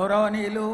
గౌరవనీయులు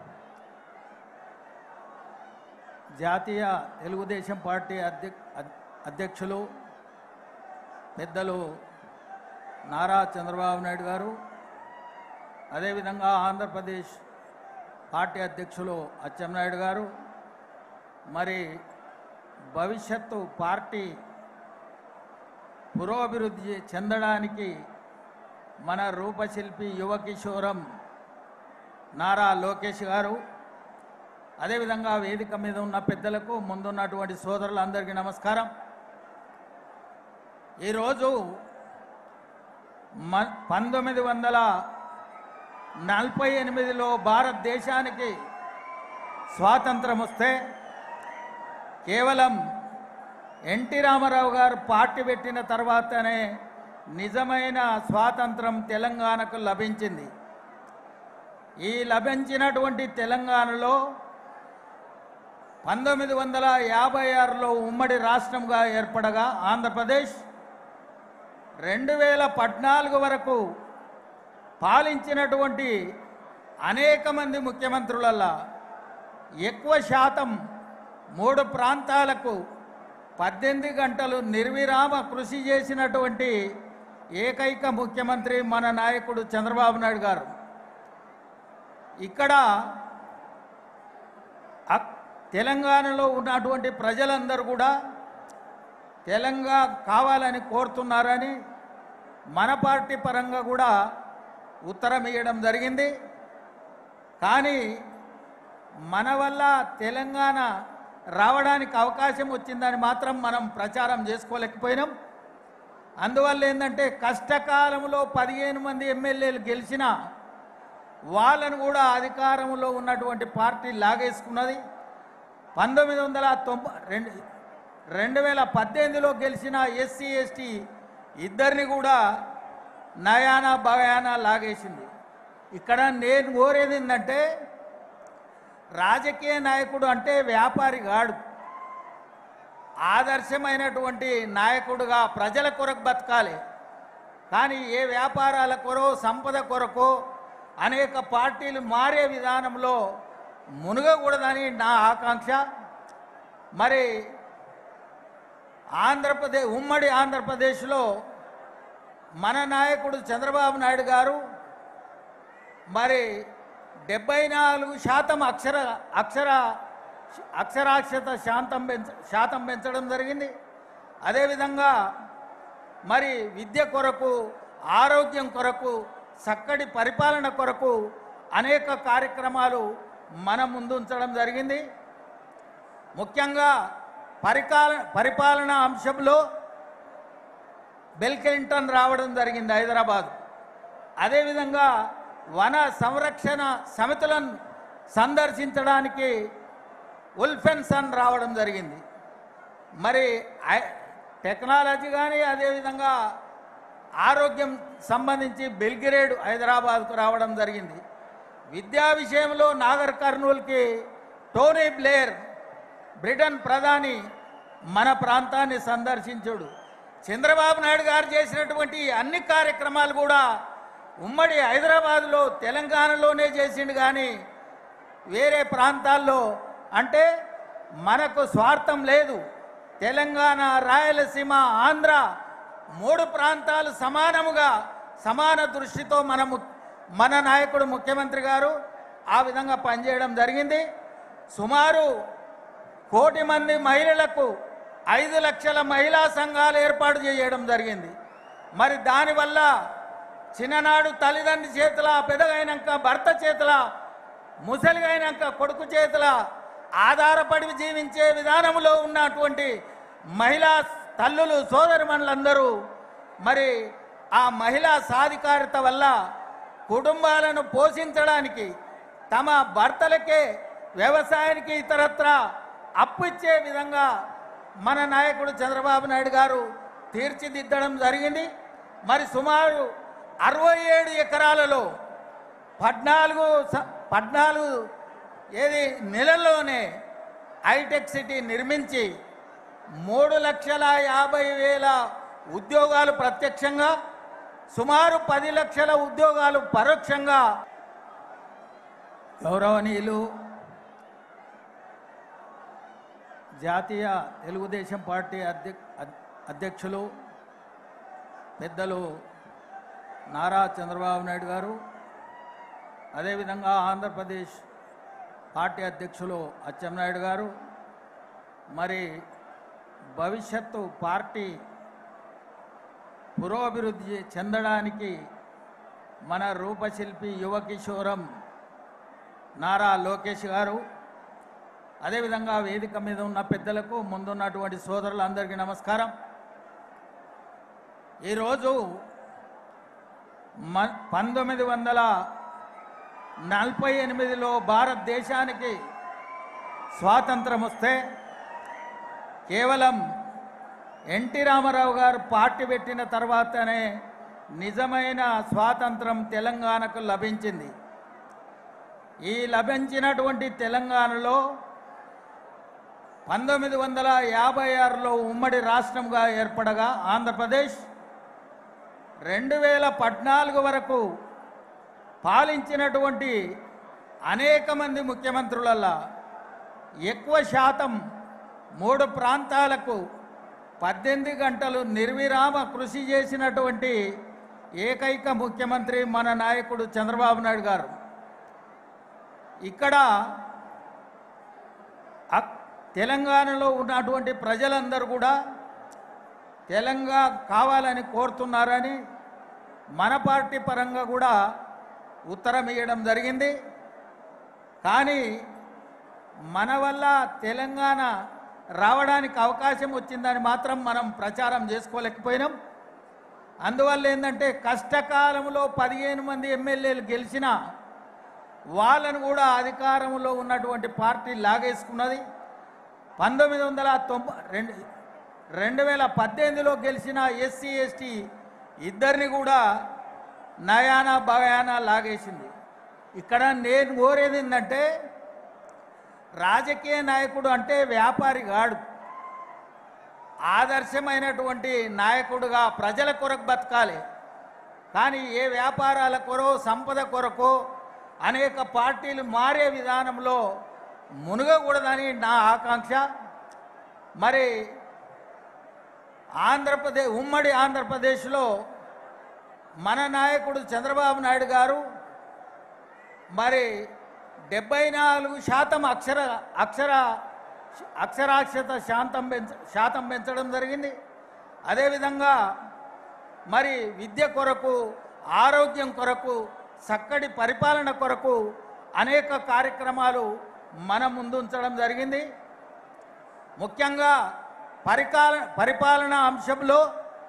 జాతీయ తెలుగుదేశం పార్టీ అధ్య- అద్- అధ్యక్షులు పెద్దలు నారా చంద్రబాబు నాయుడు గారు అదేవిధంగా ఆంధ్రప్రదేశ్ పార్టీ అధ్యక్షులు అచ్చెన్నాయుడు గారు మరి భవిష్యత్తు పార్టీ పురోభివృద్ధి చెందడానికి మన రూపశిల్పి యువ కిషోరం నారా లోకేష్ గారు అదేవిధంగా వేదిక మీద ఉన్న పెద్దలకు ముందున్నటువంటి సోదరులందరికీ నమస్కారం ఈరోజు మ పంతొమ్మిది వందల నలభై ఎనిమిదిలో భారతదేశానికి స్వాతంత్రం వస్తే కేవలం ఎన్టీ రామారావు గారు పార్టీ పెట్టిన తర్వాతనే నిజమైన స్వాతంత్రం తెలంగాణకు లభించింది ఈ లభించినటువంటి తెలంగాణలో పంతొమ్మిది వందల యాభై ఆరులో ఉమ్మడి రాష్ట్రంగా ఏర్పడగా ఆంధ్రప్రదేశ్ రెండు వేల పద్నాలుగు వరకు పాలించినటువంటి అనేక మంది ముఖ్యమంత్రులల్లా ఎక్కువ శాతం మూడు ప్రాంతాలకు పద్దెనిమిది గంటలు నిర్విరామ కృషి చేసినటువంటి ఏకైక ముఖ్యమంత్రి మన నాయకుడు చంద్రబాబు నాయుడు గారు ఇక్కడ అక్- తెలంగాణలో ఉన్నటువంటి ప్రజలందరూ కూడా తెలంగాణ కావాలని కోరుతున్నారని మన పార్టీ పరంగా కూడా ఉత్తరం ఇవ్వడం జరిగింది కానీ మన వల్ల తెలంగాణ రావడానికి అవకాశం వచ్చిందని మాత్రం మనం ప్రచారం చేసుకోలేకపోయినాం అందువల్ల ఏంటంటే కష్టకాలంలో పదిహేను మంది ఎమ్మెల్యేలు గెలిచిన వాళ్ళను కూడా అధికారంలో ఉన్నటువంటి పార్టీ లాగేసుకున్నది పంతొమ్మిది వందల తొంభై రెండు రెండు వేల పద్దెనిమిదిలో గెలిచిన ఎస్సీ ఎస్టీ ఇద్దరిని కూడా నయానా భయానా లాగేసింది ఇక్కడ నేను కోరేది ఏంటంటే రాజకీయ నాయకుడు అంటే వ్యాపారి గాడు ఆదర్శమైనటువంటి నాయకుడుగా ప్రజల కొరకు బతకాలి కానీ ఏ వ్యాపారాల కొరో సంపద కొరకో అనేక పార్టీలు మారే విధానంలో మునగకూడదని నా ఆకాంక్ష మరి ఆంధ్రప్రదేశ్ ఉమ్మడి ఆంధ్రప్రదేశ్లో మన నాయకుడు చంద్రబాబు నాయుడు గారు మరి డెబ్బై నాలుగు శాతం అక్షర అక్షర అక్షరాస్యత శాంతం పెంచ శాతం పెంచడం జరిగింది అదేవిధంగా మరి విద్య కొరకు ఆరోగ్యం కొరకు చక్కటి పరిపాలన కొరకు అనేక కార్యక్రమాలు మన ముందుంచడం జరిగింది ముఖ్యంగా పరిపాల పరిపాలన అంశంలో బిల్ క్లింటన్ రావడం జరిగింది హైదరాబాద్ అదేవిధంగా వన సంరక్షణ సమితులను సందర్శించడానికి ఉల్ఫెన్సన్ రావడం జరిగింది మరి ఐ- టెక్నాలజీ కానీ అదేవిధంగా ఆరోగ్యం సంబంధించి బెల్గిరేడ్ హైదరాబాద్కు రావడం జరిగింది విద్యా విషయంలో నాగర్ కర్నూల్కి టోనీ బ్లేయర్ బ్రిటన్ ప్రధాని మన ప్రాంతాన్ని సందర్శించుడు చంద్రబాబు నాయుడు గారు చేసినటువంటి అన్ని కార్యక్రమాలు కూడా ఉమ్మడి హైదరాబాద్లో తెలంగాణలోనే చేసిండు కానీ వేరే ప్రాంతాల్లో అంటే మనకు స్వార్థం లేదు తెలంగాణ రాయలసీమ ఆంధ్ర మూడు ప్రాంతాలు సమానముగా సమాన దృష్టితో మనము మన నాయకుడు ముఖ్యమంత్రి గారు ఆ విధంగా పనిచేయడం జరిగింది సుమారు కోటి మంది మహిళలకు ఐదు లక్షల మహిళా సంఘాలు ఏర్పాటు చేయడం జరిగింది మరి దానివల్ల చిన్ననాడు తల్లిదండ్రి చేతుల పెదగైనాక భర్త చేతుల ముసలిగైనాక కొడుకు చేతుల ఆధారపడి జీవించే విధానంలో ఉన్నటువంటి మహిళా తల్లులు సోదరిమణులందరూ మరి ఆ మహిళా సాధికారత వల్ల కుటుంబాలను పోషించడానికి తమ భర్తలకే వ్యవసాయానికి ఇతరత్ర అప్పు ఇచ్చే విధంగా మన నాయకుడు చంద్రబాబు నాయుడు గారు తీర్చిదిద్దడం జరిగింది మరి సుమారు అరవై ఏడు ఎకరాలలో పద్నాలుగు స- పద్నాలుగు ఏది నెలల్లోనే హైటెక్ సిటీ నిర్మించి మూడు లక్షల యాభై వేల ఉద్యోగాలు ప్రత్యక్షంగా సుమారు పది లక్షల ఉద్యోగాలు పరోక్షంగా గౌరవనీయులు జాతీయ తెలుగుదేశం పార్టీ అధ్య- అద్- అధ్యక్షులు పెద్దలు నారా చంద్రబాబు నాయుడు గారు అదేవిధంగా ఆంధ్రప్రదేశ్ పార్టీ అధ్యక్షులు అచ్చెన్నాయుడు గారు మరి భవిష్యత్తు పార్టీ పురోభివృద్ధి చెందడానికి మన రూపశిల్పి యువ కిషోరం నారా లోకేష్ గారు అదేవిధంగా వేదిక మీద ఉన్న పెద్దలకు ముందున్నటువంటి సోదరులందరికీ నమస్కారం ఈరోజు మ పంతొమ్మిది వందల నలభై ఎనిమిదిలో భారతదేశానికి స్వాతంత్రం వస్తే కేవలం ఎన్టీ రామారావు గారు పార్టీ పెట్టిన తర్వాతనే నిజమైన స్వాతంత్రం తెలంగాణకు లభించింది ఈ లభించినటువంటి తెలంగాణలో పంతొమ్మిది వందల యాభై ఆరులో ఉమ్మడి రాష్ట్రంగా ఏర్పడగా ఆంధ్రప్రదేశ్ రెండు వేల పద్నాలుగు వరకు పాలించినటువంటి అనేక మంది ముఖ్యమంత్రులల్లా ఎక్కువ శాతం మూడు ప్రాంతాలకు పద్దెనిమిది గంటలు నిర్విరామ కృషి చేసినటువంటి ఏకైక ముఖ్యమంత్రి మన నాయకుడు చంద్రబాబు నాయుడు గారు ఇక్కడ అక్- తెలంగాణలో ఉన్నటువంటి ప్రజలందరూ కూడా తెలంగాణ కావాలని కోరుతున్నారని మన పార్టీ పరంగా కూడా ఉత్తరం ఇవ్వడం జరిగింది కానీ మన వల్ల తెలంగాణ రావడానికి అవకాశం వచ్చిందని మాత్రం మనం ప్రచారం చేసుకోలేకపోయినాం అందువల్ల ఏంటంటే కష్టకాలంలో పదిహేను మంది ఎమ్మెల్యేలు గెలిచిన వాళ్ళను కూడా అధికారంలో ఉన్నటువంటి పార్టీ లాగేసుకున్నది పంతొమ్మిది వందల తొంభై రెండు రెండు వేల పద్దెనిమిదిలో గెలిచిన ఎస్సీ ఎస్టీ ఇద్దరిని కూడా నయానా భయానా లాగేసింది ఇక్కడ నేను కోరేది ఏంటంటే రాజకీయ నాయకుడు అంటే వ్యాపారి గాడు ఆదర్శమైనటువంటి నాయకుడుగా ప్రజల కొరకు బతకాలి కానీ ఏ వ్యాపారాల కొరో సంపద కొరకో అనేక పార్టీలు మారే విధానంలో మునగకూడదని నా ఆకాంక్ష మరి ఆంధ్రప్రదేశ్ ఉమ్మడి ఆంధ్రప్రదేశ్లో మన నాయకుడు చంద్రబాబు నాయుడు గారు మరి డెబ్బై నాలుగు శాతం అక్షర అక్షర అక్షరాస్యత శాంతం పెంచ శాతం పెంచడం జరిగింది అదేవిధంగా మరి విద్య కొరకు ఆరోగ్యం కొరకు చక్కటి పరిపాలన కొరకు అనేక కార్యక్రమాలు మన ముందుంచడం జరిగింది ముఖ్యంగా పరిపాల పరిపాలన అంశంలో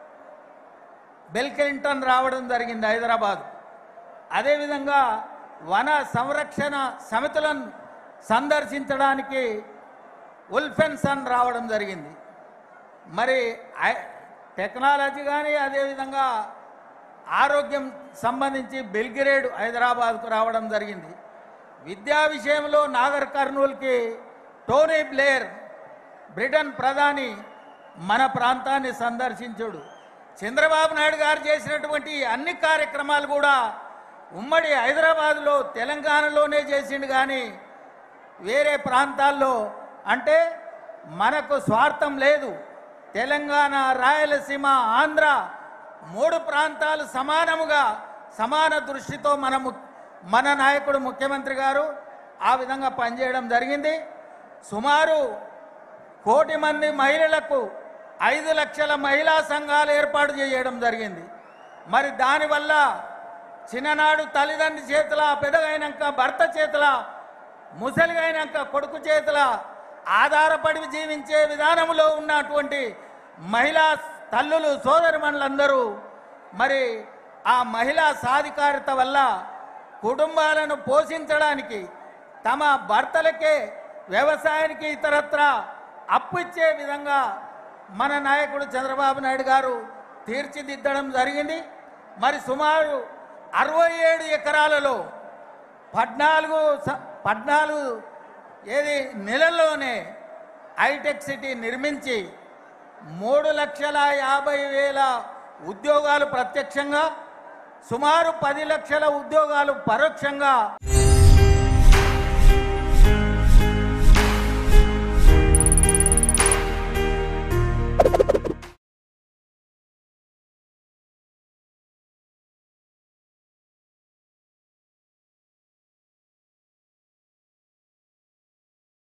బిల్ క్లింటన్ రావడం జరిగింది హైదరాబాద్ అదేవిధంగా వన సంరక్షణ సమితులను సందర్శించడానికి ఉల్ఫెన్సన్ రావడం జరిగింది మరి ఐ- టెక్నాలజీ కానీ అదేవిధంగా ఆరోగ్యం సంబంధించి బెల్గిరేడ్ హైదరాబాద్కు రావడం జరిగింది విద్యా విషయంలో నాగర్ కర్నూల్కి టోనీ బ్లేర్ బ్రిటన్ ప్రధాని మన ప్రాంతాన్ని సందర్శించుడు చంద్రబాబు నాయుడు గారు చేసినటువంటి అన్ని కార్యక్రమాలు కూడా ఉమ్మడి హైదరాబాదులో తెలంగాణలోనే చేసిండు కానీ వేరే ప్రాంతాల్లో అంటే మనకు స్వార్థం లేదు తెలంగాణ రాయలసీమ ఆంధ్ర మూడు ప్రాంతాలు సమానముగా సమాన దృష్టితో మనము మన నాయకుడు ముఖ్యమంత్రి గారు ఆ విధంగా పనిచేయడం జరిగింది సుమారు కోటి మంది మహిళలకు ఐదు లక్షల మహిళా సంఘాలు ఏర్పాటు చేయడం జరిగింది మరి దానివల్ల చిన్ననాడు తల్లిదండ్రి చేతుల పెదగైనాక భర్త చేతుల ముసలిగైనాక కొడుకు చేతుల ఆధారపడి జీవించే విధానంలో ఉన్నటువంటి మహిళా తల్లులు సోదరిమణులందరూ మరి ఆ మహిళా సాధికారత వల్ల కుటుంబాలను పోషించడానికి తమ భర్తలకే వ్యవసాయానికి ఇతరత్ర అప్పు ఇచ్చే విధంగా మన నాయకుడు చంద్రబాబు నాయుడు గారు తీర్చిదిద్దడం జరిగింది మరి సుమారు అరవై ఏడు ఎకరాలలో పద్నాలుగు స- పద్నాలుగు ఏది నెలల్లోనే హైటెక్ సిటీ నిర్మించి మూడు లక్షల యాభై వేల ఉద్యోగాలు ప్రత్యక్షంగా సుమారు పది లక్షల ఉద్యోగాలు పరోక్షంగా